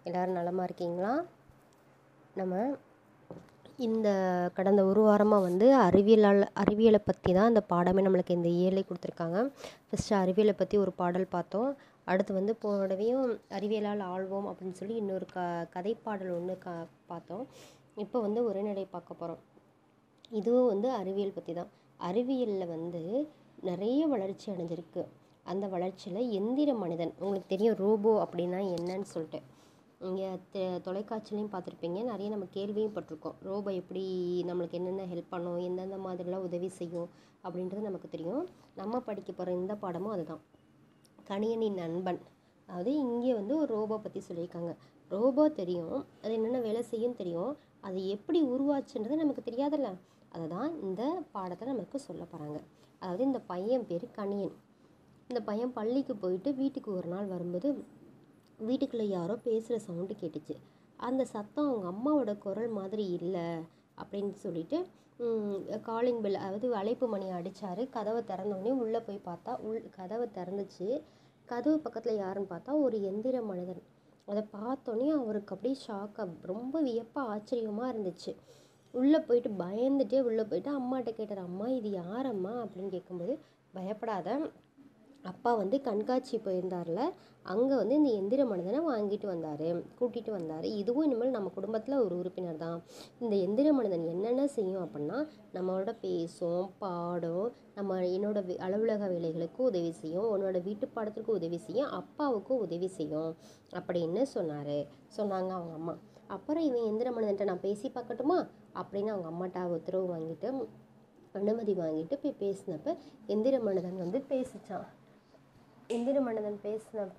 எல்லோரும் நலமாக இருக்கீங்களா நம்ம இந்த கடந்த ஒரு வாரமாக வந்து அறிவியலால் அறிவியலை பற்றி தான் இந்த பாடமே நம்மளுக்கு இந்த இயர்லேயே கொடுத்துருக்காங்க ஃபஸ்ட்டு அறிவியலை பற்றி ஒரு பாடல் பார்த்தோம் அடுத்து வந்து போன தடவையும் அறிவியலால் ஆள்வோம் அப்படின்னு சொல்லி இன்னொரு க கதைப்பாடல் ஒன்று க பார்த்தோம் இப்போ வந்து உரைநடை பார்க்க போகிறோம் இதுவும் வந்து அறிவியல் பற்றி தான் அறிவியலில் வந்து நிறைய வளர்ச்சி அடைஞ்சிருக்கு அந்த வளர்ச்சியில் எந்திர மனிதன் உங்களுக்கு தெரியும் ரோபோ அப்படின்னா என்னன்னு சொல்லிட்டு இங்கே தொலைக்காட்சிலையும் பார்த்துருப்பீங்க நிறைய நம்ம கேள்வியும் பட்டிருக்கோம் ரோபோ எப்படி நம்மளுக்கு என்னென்ன ஹெல்ப் பண்ணும் எந்தெந்த மாதிரிலாம் உதவி செய்யும் அப்படின்றது நமக்கு தெரியும் நம்ம படிக்க போகிற இந்த பாடமும் அதுதான் கணியனின் நண்பன் அதாவது இங்கே வந்து ஒரு ரோபோ பற்றி சொல்லியிருக்காங்க ரோபோ தெரியும் அது என்னென்ன வேலை செய்யும் தெரியும் அது எப்படி உருவாச்சுன்றது நமக்கு தெரியாதுல்ல அதை தான் இந்த பாடத்தை நமக்கு சொல்ல போகிறாங்க அதாவது இந்த பையன் பேர் கணியன் இந்த பையன் பள்ளிக்கு போயிட்டு வீட்டுக்கு ஒரு நாள் வரும்போது வீட்டுக்குள்ளே யாரோ பேசுகிற சவுண்டு கேட்டுச்சு அந்த சத்தம் அவங்க அம்மாவோட குரல் மாதிரி இல்லை அப்படின்னு சொல்லிட்டு காலிங் பெல் அதாவது அழைப்பு மணி அடித்தார் கதவை திறந்தோடனே உள்ளே போய் பார்த்தா உள் கதவை திறந்துச்சு கதவு பக்கத்தில் யாருன்னு பார்த்தா ஒரு எந்திர மனிதன் அதை பார்த்தோன்னே அவருக்கு அப்படியே ஷாக்காக ரொம்ப வியப்பாக ஆச்சரியமாக இருந்துச்சு உள்ளே போயிட்டு பயந்துட்டே உள்ளே போயிட்டு அம்மாட்ட கேட்டார் அம்மா இது யாரம்மா அப்படின்னு கேட்கும்போது பயப்படாத அப்பா வந்து கண்காட்சி போயிருந்தார்ல அங்கே வந்து இந்த எந்திர மனிதனை வாங்கிட்டு வந்தார் கூட்டிகிட்டு வந்தார் இதுவும் இனிமேல் நம்ம குடும்பத்தில் ஒரு உறுப்பினர் தான் இந்த எந்திர மனிதன் என்னென்ன செய்யும் அப்படின்னா நம்மளோட பேசும் பாடும் நம்ம என்னோட அலுவலக வேலைகளுக்கு உதவி செய்யும் உன்னோட வீட்டு பாடத்திற்கு உதவி செய்யும் அப்பாவுக்கும் உதவி செய்யும் அப்படின்னு சொன்னார் சொன்னாங்க அவங்க அம்மா அப்புறம் இவன் எந்திர மனிதன்ட்ட நான் பேசி பார்க்கட்டுமா அப்படின்னு அவங்க அம்மாட்ட உத்தரவு வாங்கிட்டு அனுமதி வாங்கிட்டு போய் பேசினப்ப எந்திர மனிதன் வந்து பேசிச்சான் எந்திர மனிதன் பேசினப்ப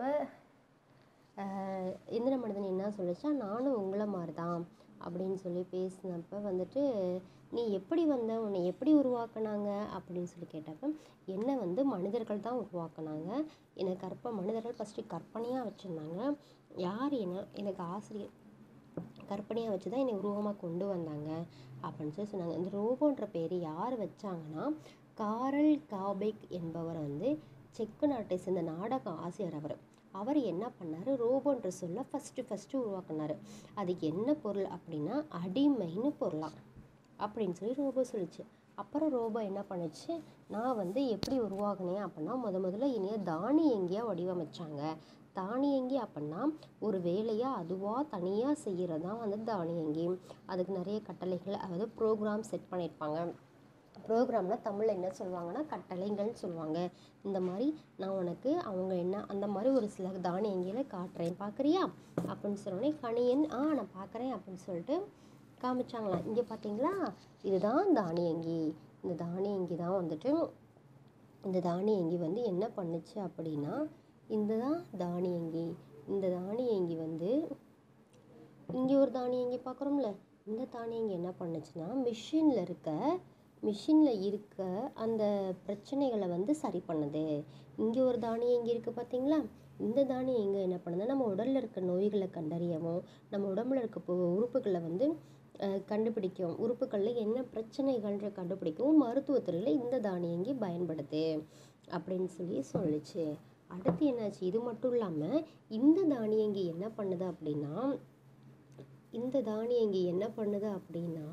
எந்திர மனிதன் என்ன சொல்லிச்சா நானும் உங்களை மாதிரி தான் அப்படின்னு சொல்லி பேசினப்ப வந்துட்டு நீ எப்படி வந்த உன்னை எப்படி உருவாக்குனாங்க அப்படின்னு சொல்லி கேட்டப்ப என்னை வந்து மனிதர்கள் தான் உருவாக்குனாங்க என்னை கற்ப மனிதர்கள் ஃபஸ்ட்டு கற்பனையாக வச்சுருந்தாங்க யார் என்ன எனக்கு ஆசிரியர் கற்பனையாக வச்சு தான் என்னை உருவமாக கொண்டு வந்தாங்க அப்படின்னு சொல்லி சொன்னாங்க இந்த ரோபோன்ற பேர் யார் வச்சாங்கன்னா காரல் காபெக் என்பவர் வந்து செக்கு நாட்டை சேர்ந்த நாடக ஆசிரியர் அவர் அவர் என்ன பண்ணார் ரோபோன்ற சொல்ல ஃபஸ்ட்டு ஃபஸ்ட்டு உருவாக்குனார் அதுக்கு என்ன பொருள் அப்படின்னா அடிமைன்னு பொருளாம் அப்படின்னு சொல்லி ரோபோ சொல்லிச்சு அப்புறம் ரோபோ என்ன பண்ணுச்சு நான் வந்து எப்படி உருவாகினேன் அப்படின்னா முத முதல்ல இனிய தானியங்கியாக வடிவமைச்சாங்க தானியங்கி அப்படின்னா ஒரு வேலையாக அதுவாக தனியாக செய்கிறது தான் வந்து தானியங்கி அதுக்கு நிறைய கட்டளைகள் அதாவது ப்ரோக்ராம் செட் பண்ணியிருப்பாங்க ப்ரோக்ராமில் தமிழில் என்ன சொல்லுவாங்கன்னா கட்டளைகள்னு சொல்லுவாங்க இந்த மாதிரி நான் உனக்கு அவங்க என்ன அந்த மாதிரி ஒரு சில தானியங்கியில் காட்டுறேன் பார்க்குறியா அப்படின்னு சொன்னோடனே கணியன் ஆ நான் பார்க்குறேன் அப்படின்னு சொல்லிட்டு காமிச்சாங்களாம் இங்கே பார்த்தீங்களா இதுதான் தானியங்கி இந்த தானியங்கி தான் வந்துட்டு இந்த தானியங்கி வந்து என்ன பண்ணுச்சு அப்படின்னா இந்த தான் தானியங்கி இந்த தானியங்கி வந்து இங்கே ஒரு தானியங்கி பார்க்குறோம்ல இந்த தானியங்கி என்ன பண்ணுச்சுன்னா மிஷினில் இருக்க மிஷினில் இருக்க அந்த பிரச்சனைகளை வந்து சரி பண்ணுது இங்கே ஒரு தானியங்கி இருக்குது பார்த்தீங்களா இந்த தானியங்கி என்ன பண்ணுது நம்ம உடலில் இருக்க நோய்களை கண்டறியவும் நம்ம உடம்புல இருக்க உறுப்புகளை வந்து கண்டுபிடிக்கும் உறுப்புகளில் என்ன பிரச்சனைகள்ன்ற கண்டுபிடிக்கவும் மருத்துவத்துறையில் இந்த தானியங்கி பயன்படுது அப்படின்னு சொல்லி சொல்லிச்சு அடுத்து என்னாச்சு இது மட்டும் இல்லாமல் இந்த தானியங்கி என்ன பண்ணுது அப்படின்னா இந்த தானியங்கி என்ன பண்ணுது அப்படின்னா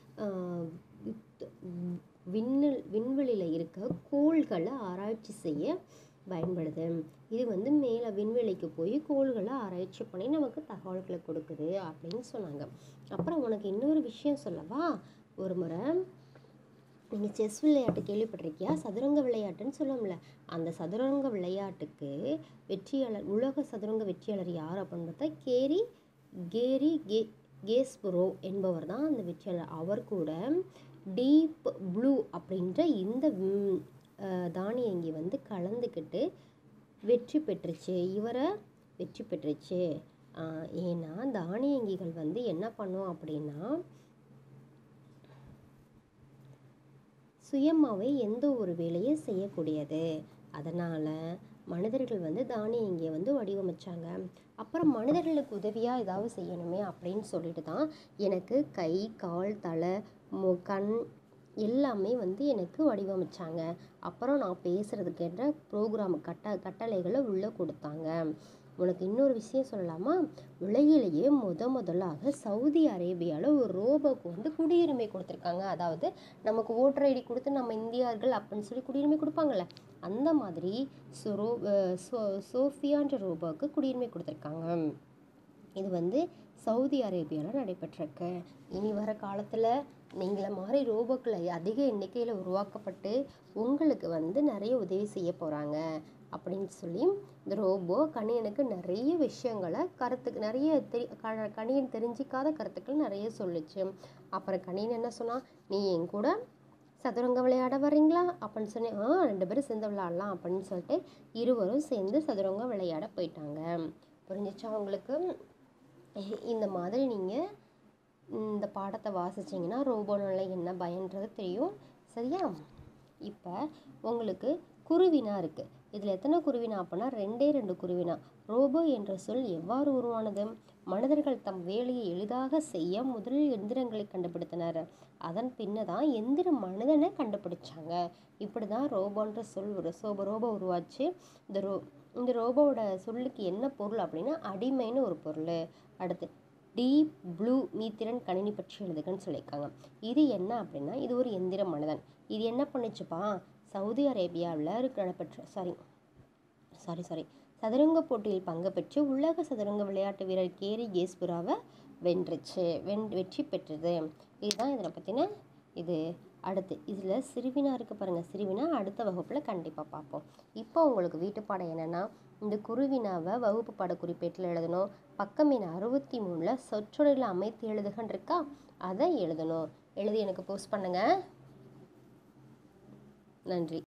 விண்ணில் விண்வெளியில் இருக்க கோள்களை ஆராய்ச்சி செய்ய பயன்படுது இது வந்து மேலே விண்வெளிக்கு போய் கோள்களை ஆராய்ச்சி பண்ணி நமக்கு தகவல்களை கொடுக்குது அப்படின்னு சொன்னாங்க அப்புறம் உனக்கு இன்னொரு விஷயம் சொல்லவா ஒரு முறை நீங்கள் செஸ் விளையாட்டு கேள்விப்பட்டிருக்கியா சதுரங்க விளையாட்டுன்னு சொல்லுவோம்ல அந்த சதுரங்க விளையாட்டுக்கு வெற்றியாளர் உலக சதுரங்க வெற்றியாளர் யார் அப்படின்னு பார்த்தா கேரி கேரி கே கேஸ்புரோ என்பவர் தான் அந்த வெற்றியாளர் அவர் கூட டீப் ப்ளூ அப்படின்ற இந்த தானியங்கி வந்து கலந்துக்கிட்டு வெற்றி பெற்றுச்சு இவரை வெற்றி பெற்றுச்சு ஏன்னா தானியங்கிகள் வந்து என்ன பண்ணும் அப்படின்னா சுயமாகவே எந்த ஒரு வேலையும் செய்யக்கூடியது அதனால் மனிதர்கள் வந்து தானியங்கியை வந்து வடிவமைச்சாங்க அப்புறம் மனிதர்களுக்கு உதவியாக ஏதாவது செய்யணுமே அப்படின்னு சொல்லிட்டு தான் எனக்கு கை கால் தலை மு கண் எல்லாமே வந்து எனக்கு வடிவமைச்சாங்க அப்புறம் நான் பேசுகிறதுக்கேற்ற ப்ரோக்ராம் கட்ட கட்டளைகளை உள்ளே கொடுத்தாங்க உனக்கு இன்னொரு விஷயம் சொல்லலாமா உலகிலேயே முத முதலாக சவுதி அரேபியாவில் ஒரு ரோபோக்கு வந்து குடியுரிமை கொடுத்துருக்காங்க அதாவது நமக்கு ஓட்டர் ஐடி கொடுத்து நம்ம இந்தியர்கள் அப்படின்னு சொல்லி குடியுரிமை கொடுப்பாங்கள்ல அந்த மாதிரி சொரோ சோ சோஃபியான்ற ரோபோக்கு குடியுரிமை கொடுத்துருக்காங்க இது வந்து சவுதி அரேபியாவில் நடைபெற்றிருக்கு இனி வர காலத்தில் நீங்கள மாதிரி ரோபோக்களை அதிக எண்ணிக்கையில் உருவாக்கப்பட்டு உங்களுக்கு வந்து நிறைய உதவி செய்ய போகிறாங்க அப்படின்னு சொல்லி இந்த ரோபோ கணியனுக்கு நிறைய விஷயங்களை கருத்துக்கு நிறைய தெரி க கணியன் தெரிஞ்சிக்காத கருத்துக்கள் நிறைய சொல்லுச்சு அப்புறம் கணியன் என்ன சொன்னான் நீ என் கூட சதுரங்க விளையாட வர்றீங்களா அப்படின்னு சொன்னேன் ஆ ரெண்டு பேரும் சேர்ந்து விளையாடலாம் அப்படின்னு சொல்லிட்டு இருவரும் சேர்ந்து சதுரங்க விளையாட போயிட்டாங்க புரிஞ்சிச்சா உங்களுக்கு இந்த மாதிரி நீங்கள் இந்த பாடத்தை வாசிச்சிங்கன்னா ரோபோனால என்ன பயன்றது தெரியும் சரியா இப்போ உங்களுக்கு குருவினா இருக்குது இதில் எத்தனை குருவினா அப்படின்னா ரெண்டே ரெண்டு குருவினா ரோபோ என்ற சொல் எவ்வாறு உருவானது மனிதர்கள் தம் வேலையை எளிதாக செய்ய முதலில் எந்திரங்களை கண்டுபிடித்தனர் அதன் பின்ன தான் எந்திர மனிதனை கண்டுபிடிச்சாங்க இப்படி தான் ரோபோன்ற சொல் ஒரு சோபோ ரோபோ உருவாச்சு இந்த ரோ இந்த ரோபோவோட சொல்லுக்கு என்ன பொருள் அப்படின்னா அடிமைன்னு ஒரு பொருள் அடுத்து டீப் ப்ளூ மீத்திரன் கணினி பற்றி எழுதுகன்னு சொல்லியிருக்காங்க இது என்ன அப்படின்னா இது ஒரு எந்திர மனிதன் இது என்ன பண்ணுச்சுப்பா சவுதி அரேபியாவில் நடைபெற்ற சாரி சாரி சாரி சதுரங்க போட்டியில் பங்கு பெற்று உலக சதுரங்க விளையாட்டு வீரர் கேரி கேஸ்புராவை வென்றுச்சு வென் வெற்றி பெற்றது இதுதான் இதனை பற்றின இது அடுத்து இதில் சிறுவினா இருக்குது பாருங்கள் சிறுவினா அடுத்த வகுப்பில் கண்டிப்பாக பார்ப்போம் இப்போ உங்களுக்கு வீட்டு பாடம் என்னென்னா இந்த குருவினாவை வகுப்பு பாட குறிப்பேட்டில் எழுதணும் பக்கம் எண் அறுபத்தி மூணில் சொற்றொடரில் அமைத்து எழுதுகன்னு இருக்கா அதை எழுதணும் எழுதி எனக்கு போஸ்ட் பண்ணுங்கள் நன்றி